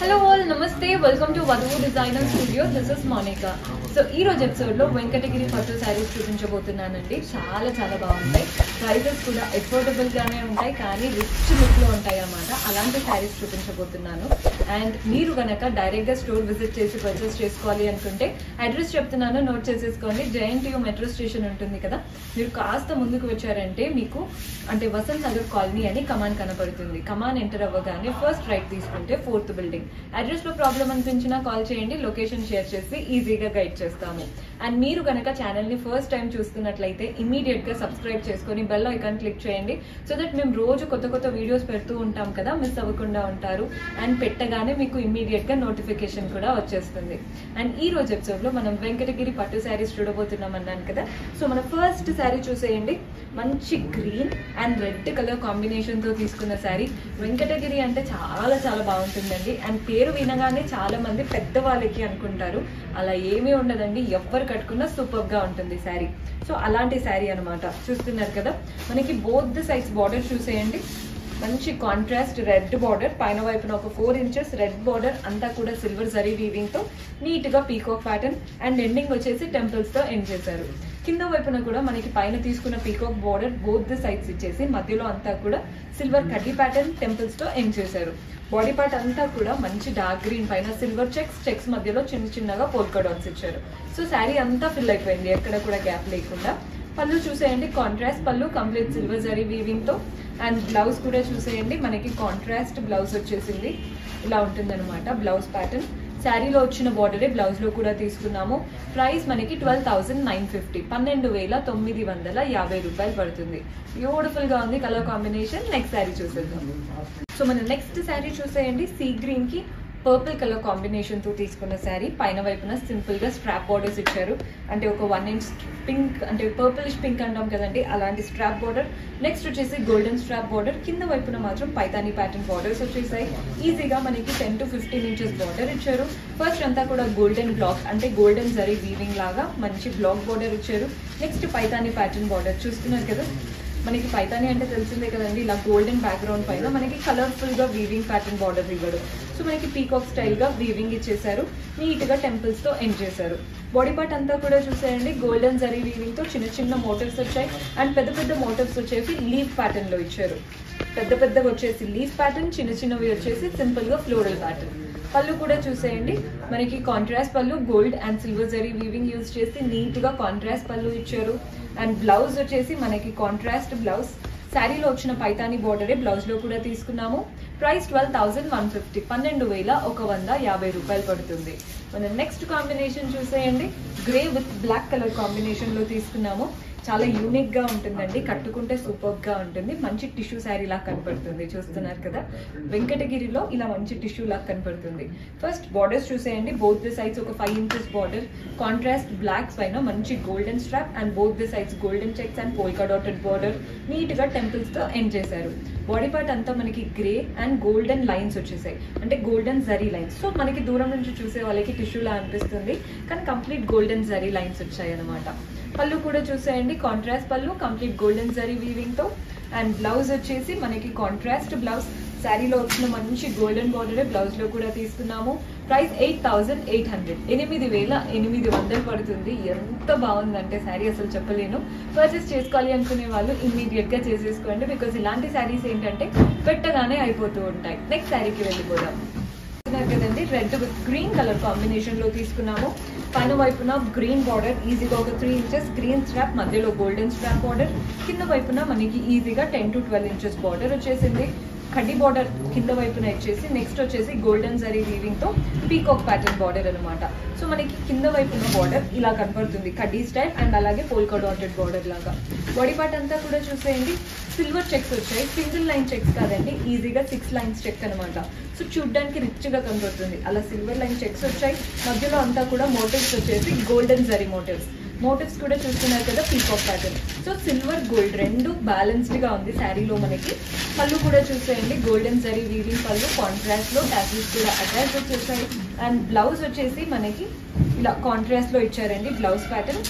hello all నమస్తే welcome to Vadhuvu designer studio this is Monica so ఈ రోజు episode లో వెంకటగిరి పట్టు శారీస్ చూపించబోతున్నానండి చాలా చాలా బాగుంటాయి ప్రైజెస్ కూడా ఎఫోర్డబుల్ గానే ఉంటాయి కానీ రిచ్ లుక్ లో ఉంటాయి అన్నమాట అలాంటి శారీస్ చూపించబోతున్నాను అండ్ మీరు గనక డైరెక్ట్ గా స్టోర్ విజిట్ చేసి పర్చేస్ చేసుకోవాలి అనుకుంటే అడ్రస్ చెప్తున్నాను నోట్ చేసేసుకోండి జేఎన్టీయూ మెట్రో స్టేషన్ ఉంటుంది కదా మీరు కాస్త ముందుకు వచ్చారంటే మీకు అంటే వసంత్ నగర్ కాలనీ అని కమాన్ కనపడుతుంది కమాన్ ఎంటర్ అవ్వగానే ఫస్ట్ రైట్ తీసుకుంటే ఫోర్త్ బిల్డింగ్ అడ్రస్ లో ప్రాబ్లం అనిపించినా కాల్ చేయండి లొకేషన్ షేర్ చేసి ఈజీగా గైడ్ చేస్తాము అండ్ మీరు కనుక ఛానల్ ని ఫస్ట్ టైం చూస్తున్నట్లయితే ఇమీడియట్ గా సబ్స్క్రైబ్ చేసుకొని బెల్ ఐకాన్ క్లిక్ చేయండి సో దట్ మేము రోజు కొత్త కొత్త వీడియోస్ పెడుతూ ఉంటాం కదా మిస్ అవ్వకుండా ఉంటారు అండ్ పెట్టగానే మీకు ఇమీడియట్ గా నోటిఫికేషన్ కూడా వచ్చేస్తుంది అండ్ ఈ రోజు ఎపిసోడ్ లో మనం వెంకటగిరి పట్టు శారీస్ చూడబోతున్నాం అన్నాను కదా సో మన ఫస్ట్ శారీ చూసేయండి మంచి green and red colour combination తో తీసుకున్న శారీ వెంకటగిరి అంటే చాలా చాలా బాగుంటుందండి అండ్ పేరు వినగానే చాలా మంది పెద్దవాళ్ళకి అనుకుంటారు అలా ఏమీ ఉండదండి ఎవ్వరు కట్టుకున్నా సూపర్ గా ఉంటుంది శారీ సో అలాంటి శారీ అన్నమాట చూస్తున్నారు కదా మనకి బోత్ ద సైడ్స్ బార్డర్ చూసేయండి మంచి కాంట్రాస్ట్ రెడ్ బార్డర్ పైన వైపున ఒక ఫోర్ ఇంచెస్ రెడ్ బార్డర్ అంతా కూడా సిల్వర్ జరీ వీవింగ్ తో నీట్ గా పీకాక్ ప్యాటర్న్ అండ్ ఎండింగ్ వచ్చేసి టెంపుల్స్ తో ఎండ్ చేశారు కింద వైపున కూడా మనకి పైన తీసుకున్న peacock border both the sides ఇచ్చేసి మధ్యలో అంతా కూడా సిల్వర్ కడ్డీ ప్యాటర్న్ టెంపుల్స్ తో ఎండ్ చేశారు బాడీ పార్ట్ అంతా కూడా మంచి డార్క్ గ్రీన్ పైన సిల్వర్ చెక్స్ చెక్స్ మధ్యలో చిన్న చిన్నగా పోల్కా డాట్స్ ఇచ్చారు సో శారీ అంతా ఫిల్ అయిపోయింది ఎక్కడ కూడా గ్యాప్ లేకుండా పళ్ళు చూసేయండి కాంట్రాస్ట్ పళ్ళు కంప్లీట్ సిల్వర్ జరీ వీవింగ్ తో అండ్ బ్లౌజ్ కూడా చూసేయండి మనకి కాంట్రాస్ట్ బ్లౌజ్ వచ్చేసింది ఇలా ఉంటుందన్నమాట బ్లౌజ్ ప్యాటర్న్ శారీలో వచ్చిన బార్డరే బ్లౌజ్ లో కూడా తీసుకున్నాము ప్రైస్ మనకి ట్వెల్వ్ థౌసండ్ నైన్ ఫిఫ్టీ పన్నెండు వేల తొమ్మిది వందల యాభై రూపాయలు పడుతుంది బ్యూటిఫుల్ గా ఉంది కలర్ కాంబినేషన్ నెక్స్ట్ శారీ చూసేద్దాం సో మన నెక్స్ట్ శారీ చూసేయండి సీ గ్రీన్ కి పర్పుల్ కలర్ కాంబినేషన్ తో తీసుకున్న శారీ పైన వైపున సింపుల్ గా స్ట్రాప్ బార్డర్స్ ఇచ్చారు అంటే ఒక వన్ ఇంచ్ పింక్ అంటే పర్పులిష్ పింక్ అంటాం కదండి అలాంటి స్ట్రాప్ బార్డర్ నెక్స్ట్ వచ్చేసి గోల్డెన్ స్ట్రాప్ బార్డర్ కింద వైపున మాత్రం పైతానీ ప్యాటర్న్ బార్డర్స్ వచ్చేసాయి ఈజీగా మనకి ten to fifteen inches border ఇచ్చారు ఫస్ట్ అంతా కూడా గోల్డెన్ బ్లాక్ అంటే గోల్డెన్ జరీ వీవింగ్ లాగా మంచి బ్లాక్ బార్డర్ ఇచ్చారు నెక్స్ట్ పైతానీ ప్యాటర్న్ బార్డర్ చూస్తున్నారు కదా మనకి పైతాని అంటే తెలిసిందే కదండి ఇలా గోల్డెన్ బ్యాక్గ్రౌండ్ పైన మనకి కలర్ఫుల్ గా వీవింగ్ ప్యాటర్న్ బార్డర్ ఇవ్వడం సో మనకి పీకాక్ స్టైల్ గా వీవింగ్ ఇచ్చేసారు నీట్ గా టెంపుల్స్ తో ఎండ్ చేశారు బాడీ పార్ట్ అంతా కూడా చూసేయండి గోల్డెన్ జరీ వీవింగ్ తో చిన్న చిన్న మోటివ్స్ వచ్చాయి అండ్ పెద్ద పెద్ద మోటివ్స్ వచ్చేసి లీఫ్ ప్యాటర్న్ లో ఇచ్చారు పెద్ద పెద్దగా వచ్చేసి లీఫ్ ప్యాటర్న్ చిన్న చిన్నవి వచ్చేసి సింపుల్ గా ఫ్లోరల్ ప్యాటర్న్ పళ్ళు కూడా చూసేయండి మనకి కాంట్రాస్ట్ పళ్ళు gold and silver zari weaving use చేసి నీట్ గా కాంట్రాస్ట్ పళ్ళు ఇచ్చారు అండ్ బ్లౌజ్ వచ్చేసి మనకి కాంట్రాస్ట్ బ్లౌజ్ శారీలో వచ్చిన పైతాని బార్డరే బ్లౌజ్ లో కూడా తీసుకున్నాము price twelve thousand one fifty పన్నెండు వేల ఒక వంద యాభై రూపాయలు పడుతుంది మన నెక్స్ట్ కాంబినేషన్ చూసేయండి grey with black colour combination లో తీసుకున్నాము చాలా యూనిక్ గా ఉంటుందండి కట్టుకుంటే సూపర్ గా ఉంటుంది మంచి టిష్యూ శారీ లాగా కనపడుతుంది చూస్తున్నారు కదా వెంకటగిరిలో ఇలా మంచి టిష్యూ లాగా కనపడుతుంది ఫస్ట్ బార్డర్స్ చూసేయండి బోత్ ది సైడ్స్ ఒక five inches border contrast black పైన మంచి golden strap and both the sides golden checks and polka dotted border neat గా టెంపుల్స్ తో ఎండ్ చేశారు బాడీ పార్ట్ అంతా మనకి గ్రే అండ్ గోల్డెన్ లైన్స్ వచ్చేసాయి అంటే గోల్డెన్ జరీ లైన్స్ సో మనకి దూరం నుంచి చూసే వాళ్ళకి టిష్యూలా అనిపిస్తుంది కానీ కంప్లీట్ గోల్డెన్ జరీ లైన్స్ వచ్చాయి అనమాట పళ్ళు కూడా చూసేయండి కాంట్రాస్ట్ పళ్ళు కంప్లీట్ గోల్డెన్ జరీ వీవింగ్ తో అండ్ బ్లౌజ్ వచ్చేసి మనకి కాంట్రాస్ట్ బ్లౌజ్ శారీలో వచ్చిన మంచి గోల్డెన్ బార్డరే బ్లౌజ్ లో కూడా తీసుకున్నాము price eight thousand eight hundred ఎనిమిది వేల ఎనిమిది వందలు పడుతుంది ఎంత బాగుందంటే శారీ అసలు చెప్పలేను పర్చేస్ చేసుకోవాలి అనుకునే వాళ్ళు ఇమ్మీడియట్ గా చేసేసుకోండి బికాస్ ఇలాంటి శారీస్ ఏంటంటే పెట్టగానే అయిపోతూ ఉంటాయి నెక్స్ట్ శారీకి వెళ్ళిపోదాం చూస్తున్నారు కదండి red with green colour combination లో తీసుకున్నాము పైన వైపున గ్రీన్ బార్డర్ ఈజీగా ఒక త్రీ ఇంచెస్ గ్రీన్ స్ట్రాప్ మధ్యలో గోల్డెన్ స్ట్రాప్ బార్డర్ కింద వైపున మనకి ఈజీగా ten to twelve inches border వచ్చేసింది కడ్డీ బార్డర్ కింద వైపున ఇచ్చేసి నెక్స్ట్ వచ్చేసి గోల్డెన్ జరీ వీవింగ్ తో పీకాక్ ప్యాటర్న్ బార్డర్ అనమాట సో మనకి కింద వైపున బార్డర్ ఇలా కనపడుతుంది కడ్డీ స్టైల్ అండ్ అలాగే పోల్కా డాటెడ్ బార్డర్ లాగా బాడీ పార్ట్ అంతా కూడా చూసేయండి సిల్వర్ చెక్స్ వచ్చాయి సింగిల్ లైన్ చెక్స్ కాదండి ఈజీగా సిక్స్ లైన్స్ చెక్ అనమాట సో చూడ్డానికి రిచ్ గా కనబడుతుంది అలా సిల్వర్ లైన్ చెక్స్ వచ్చాయి మధ్యలో అంతా కూడా మోటివ్స్ వచ్చేసి గోల్డెన్ జరీ మోటివ్స్ మోటివ్స్ కూడా చూస్తున్నారు కదా peacock pattern so silver gold రెండు బ్యాలెన్స్డ్ గా ఉంది శారీలో మనకి పళ్ళు కూడా చూసేయండి గోల్డెన్ జరీ వీవింగ్ పళ్ళు కాంట్రాస్ట్ లో టాసిల్స్ కూడా అటాచ్ వచ్చేసాయి అండ్ బ్లౌజ్ వచ్చేసి మనకి ఇలా కాంట్రాస్ట్ లో ఇచ్చారండి బ్లౌజ్ ప్యాటర్న్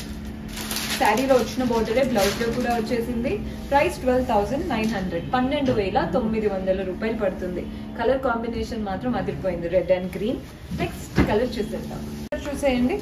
శారీలో వచ్చిన బోర్డరే బ్లౌజ్ లో కూడా వచ్చేసింది price twelve thousand nine hundred పన్నెండు వేల తొమ్మిది వందల రూపాయలు పడుతుంది కలర్ కాంబినేషన్ మాత్రం అదిరిపోయింది red and green next colour చూసేద్దాం చూసేయండి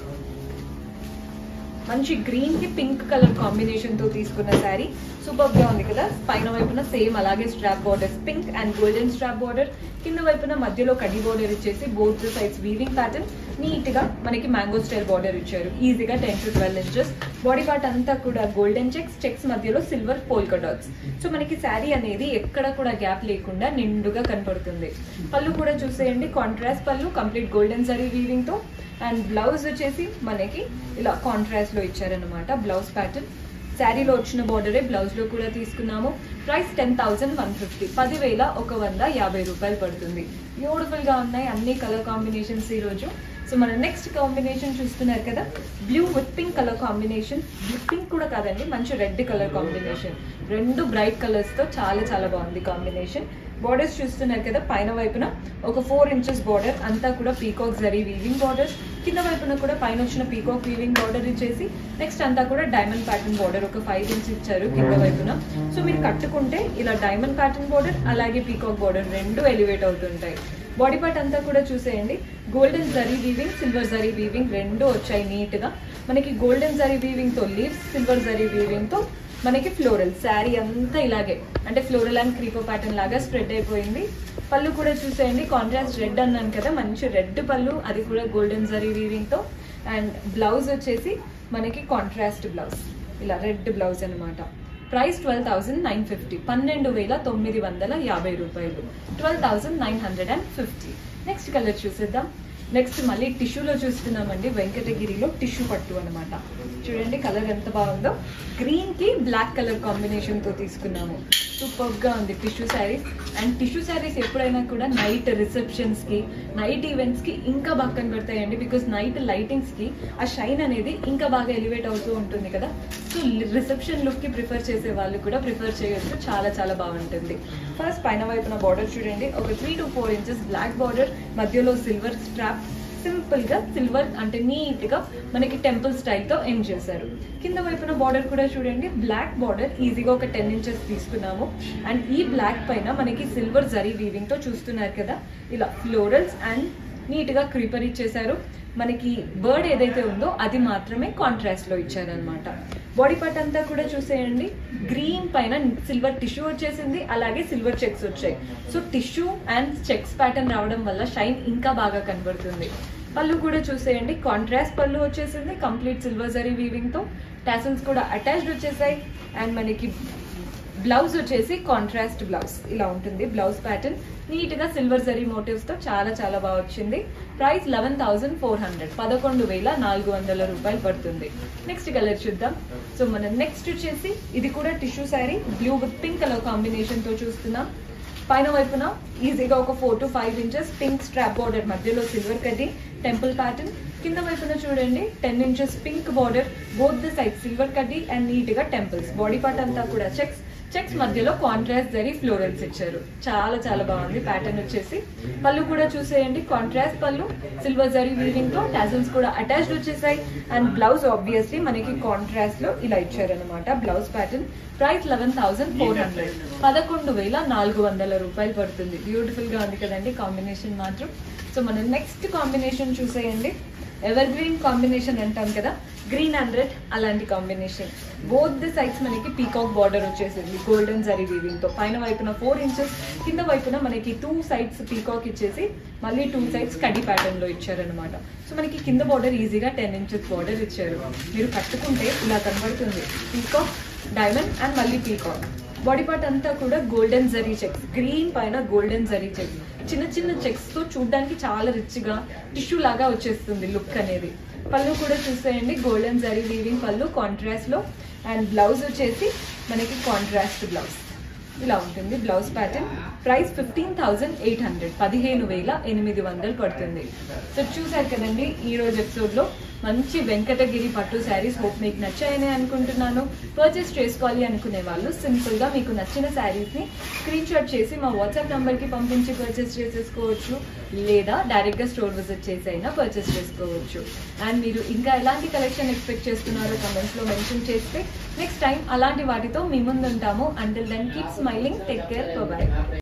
మంచి గ్రీన్ కి పింక్ కలర్ కాంబినేషన్ తో తీసుకున్న శారీ సూపర్ గా ఉంది కదా పైన వైపున సేమ్ అలాగే strap borders pink and golden strap border కింద వైపున మధ్యలో కడి బార్డర్ ఇచ్చేసి both sides weaving pattern neat గా మనకి మ్యాంగో స్టైల్ బార్డర్ ఇచ్చారు ఈజీగా ten to twelve inches body part అంతా కూడా గోల్డెన్ చెక్స్ చెక్స్ మధ్యలో సిల్వర్ పోల్కా డాట్స్ సో మనకి శారీ అనేది ఎక్కడ కూడా గ్యాప్ లేకుండా నిండుగా కనపడుతుంది పళ్ళు కూడా చూసేయండి కాంట్రాస్ట్ పళ్ళు కంప్లీట్ గోల్డెన్ జరీ వీవింగ్ తో అండ్ బ్లౌజ్ వచ్చేసి మనకి ఇలా కాంట్రాస్ట్ లో ఇచ్చారనమాట బ్లౌజ్ ప్యాటర్న్ శారీలో వచ్చిన బార్డరే బ్లౌజ్ లో కూడా తీసుకున్నాము price ten thousand one fifty పదివేల ఒక వంద యాభై రూపాయలు పడుతుంది బ్యూటిఫుల్ గా ఉన్నాయి అన్ని కలర్ కాంబినేషన్స్ ఈ రోజు సో మన నెక్స్ట్ కాంబినేషన్ చూస్తున్నారు కదా blue with pink colour combination pink కూడా కాదండి మంచి రెడ్ కలర్ కాంబినేషన్ రెండు బ్రైట్ కలర్స్ తో చాలా చాలా బాగుంది కాంబినేషన్ బార్డర్స్ చూస్తున్నారు కదా పైన వైపున ఒక ఫోర్ ఇంచెస్ బార్డర్ అంతా కూడా పీకాక్ జరీ వీవింగ్ బార్డర్స్ కింద వైపున కూడా పైన వచ్చిన పీకాక్ వీవింగ్ బార్డర్ ఇచ్చేసి నెక్స్ట్ అంతా కూడా డైమండ్ ప్యాటర్న్ బార్డర్ ఒక ఫైవ్ ఇంచ్ ఇచ్చారు కింద వైపున సో మీరు కట్టుకుంటే ఇలా డైమండ్ ప్యాటర్న్ బార్డర్ అలాగే పీకాక్ బార్డర్ రెండు ఎలివేట్ అవుతుంటాయి బాడీ పార్ట్ అంతా కూడా చూసేయండి golden zari weaving silver zari weaving రెండు వచ్చాయి నీట్ గా మనకి గోల్డెన్ జరీ వీవింగ్ తో లీవ్స్ సిల్వర్ జరీ వీవింగ్ తో మనకి ఫ్లోరల్ శారీ అంతా ఇలాగే అంటే ఫ్లోరల్ అండ్ క్రీపో ప్యాటర్న్ లాగా స్ప్రెడ్ అయిపోయింది పళ్ళు కూడా చూసేయండి కాంట్రాస్ట్ రెడ్ అన్నాను కదా మంచి రెడ్ పళ్ళు అది కూడా గోల్డెన్ జరీ వీవింగ్ తో అండ్ బ్లౌజ్ వచ్చేసి మనకి కాంట్రాస్ట్ బ్లౌజ్ ఇలా రెడ్ బ్లౌజ్ అన్నమాట price twelve thousand nine fifty పన్నెండు వేల తొమ్మిది వందల యాభై రూపాయలు twelve thousand nine hundred and fifty next colour చూసేద్దాం నెక్స్ట్ మళ్ళీ టిష్యూలో చూస్తున్నామండి వెంకటగిరిలో టిష్యూ పట్టు అనమాట చూడండి కలర్ ఎంత బాగుందో గ్రీన్ కి బ్లాక్ కలర్ కాంబినేషన్ తో తీసుకున్నాము సూపర్ గా ఉంది tissue saris and tissue saris ఎప్పుడైనా కూడా నైట్ రిసెప్షన్స్ కి నైట్ ఈవెంట్స్ కి ఇంకా బాగా కనబడతాయండి బికాస్ నైట్ లైటింగ్స్ కి ఆ షైన్ అనేది ఇంకా బాగా ఎలివేట్ అవుతూ ఉంటుంది కదా సో రిసెప్షన్ లుక్ కి ప్రిఫర్ చేసే వాళ్ళు కూడా ప్రిఫర్ చేయొచ్చు చాలా చాలా బాగుంటుంది ఫస్ట్ పైన వైపున బార్డర్ చూడండి ఒక three to four inches black border మధ్యలో సిల్వర్ స్ట్రాప్ సింపుల్ గా సిల్వర్ అంటే నీట్ గా మనకి టెంపుల్ స్టైల్ తో ఎండ్ చేశారు కింద వైపున బార్డర్ కూడా చూడండి బ్లాక్ బార్డర్ ఈజీగా ఒక టెన్ ఇంచెస్ తీసుకున్నాము అండ్ ఈ బ్లాక్ పైన మనకి సిల్వర్ జరీ వీవింగ్ తో చూస్తున్నారు కదా ఇలా ఫ్లోరల్స్ అండ్ నీట్ గా క్రీపర్ ఇచ్చేసారు మనకి బర్డ్ ఏదైతే ఉందో అది మాత్రమే కాంట్రాస్ట్ లో ఇచ్చారనమాట బాడీ పార్ట్ అంతా కూడా చూసేయండి గ్రీన్ పైన సిల్వర్ టిష్యూ వచ్చేసింది అలాగే సిల్వర్ చెక్స్ వచ్చాయి so tissue and checks pattern రావడం వల్ల షైన్ ఇంకా బాగా కనబడుతుంది పళ్ళు కూడా చూసేయండి కాంట్రాస్ట్ పళ్ళు వచ్చేసింది కంప్లీట్ సిల్వర్ జరీ వీవింగ్ తో టాసల్స్ కూడా అటాచ్డ్ వచ్చేసాయి అండ్ మనకి బ్లౌజ్ వచ్చేసి కాంట్రాస్ట్ బ్లౌజ్ ఇలా ఉంటుంది బ్లౌజ్ ప్యాటర్న్ నీట్ గా సిల్వర్ జరీ మోటివ్స్ తో చాలా చాలా బాగా వచ్చింది price eleven thousand four hundred పదకొండు వేల నాలుగు వందల రూపాయలు పడుతుంది నెక్స్ట్ కలర్ చూద్దాం సో మనం నెక్స్ట్ వచ్చేసి ఇది కూడా tissue sari blue with pink colour combination తో చూస్తున్నాం పైన వైపున ఈజీగా ఒక four to five inches pink strap border మధ్యలో సిల్వర్ కడ్డీ టెంపుల్ ప్యాటర్న్ కింద వైపున చూడండి ten inches pink border both the side silver కడ్డీ అండ్ నీట్ గా టెంపుల్స్ బాడీ పార్ట్ అంతా కూడా చెక్స్ చెక్స్ మధ్యలో కాంట్రాస్ట్ జరీ ఫ్లోరల్స్ ఇచ్చారు చాలా చాలా బాగుంది ప్యాటర్న్ వచ్చేసి పళ్ళు కూడా చూసేయండి కాంట్రాస్ట్ పళ్ళు సిల్వర్ జరీ వీవింగ్ తో టాజల్స్ కూడా అటాచ్డ్ వచ్చేసాయి అండ్ బ్లౌజ్ ఆబ్వియస్లీ మనకి కాంట్రాస్ట్ లో ఇలా ఇచ్చారనమాట blouse pattern price eleven thousand four hundred పదకొండు వేల నాలుగు వందల రూపాయలు పడుతుంది బ్యూటిఫుల్ గా ఉంది కదండి కాంబినేషన్ మాత్రం సో మనం నెక్స్ట్ కాంబినేషన్ చూసేయండి ఎవర్ గ్రీన్ కాంబినేషన్ అంటాం కదా గ్రీన్ అండ్ రెడ్ అలాంటి కాంబినేషన్ బోత్ ది సైడ్స్ మనకి పీకాక్ బార్డర్ వచ్చేసింది గోల్డెన్ జరీ వీవింగ్ తో పైన వైపున ఫోర్ ఇంచెస్ కింద వైపున మనకి టూ సైడ్స్ పీకాక్ ఇచ్చేసి మళ్ళీ టూ సైడ్స్ కడి ప్యాటర్న్ లో ఇచ్చారనమాట సో మనకి కింద బార్డర్ ఈజీగా టెన్ ఇంచెస్ బార్డర్ ఇచ్చారు మీరు కట్టుకుంటే ఇలా కనబడుతుంది పీకాక్ డైమండ్ అండ్ మళ్ళీ పీకాక్ బాడీ పార్ట్ అంతా కూడా గోల్డెన్ జరీ చెక్స్ గ్రీన్ పైన గోల్డెన్ జరీ చెక్స్ చిన్న చిన్న చెక్స్ తో చూడడానికి చాలా రిచ్ గా టిష్యూ లాగా వచ్చేస్తుంది లుక్ అనేది పళ్ళు కూడా చూసేయండి గోల్డెన్ జరీ వీవింగ్ పళ్ళు కాంట్రాస్ట్ లో అండ్ బ్లౌజ్ వచ్చేసి మనకి కాంట్రాస్ట్ బ్లౌజ్ ఇలా ఉంటుంది blouse pattern price fifteen thousand eight hundred పదిహేను వేల ఎనిమిది వందలు పడుతుంది సో చూసారు కదండి ఈ రోజు ఎపిసోడ్ లో మంచి వెంకటగిరి పట్టు శారీస్ హోప్ మీకు నచ్చాయని అనుకుంటున్నాను పర్చేస్ చేసుకోవాలి అనుకునే వాళ్ళు సింపుల్ గా మీకు నచ్చిన శారీస్ ని స్క్రీన్ షాట్ చేసి మా వాట్సాప్ నంబర్ కి పంపించి పర్చేస్ చేసేసుకోవచ్చు లేదా డైరెక్ట్ గా స్టోర్ విజిట్ చేసి అయినా పర్చేస్ చేసుకోవచ్చు అండ్ మీరు ఇంకా ఎలాంటి కలెక్షన్ ఎక్స్పెక్ట్ చేస్తున్నారో కమెంట్స్ లో మెన్షన్ చేస్తే నెక్స్ట్ టైం అలాంటి వాటితో మీ ముందు ఉంటాము until then keep smiling take care by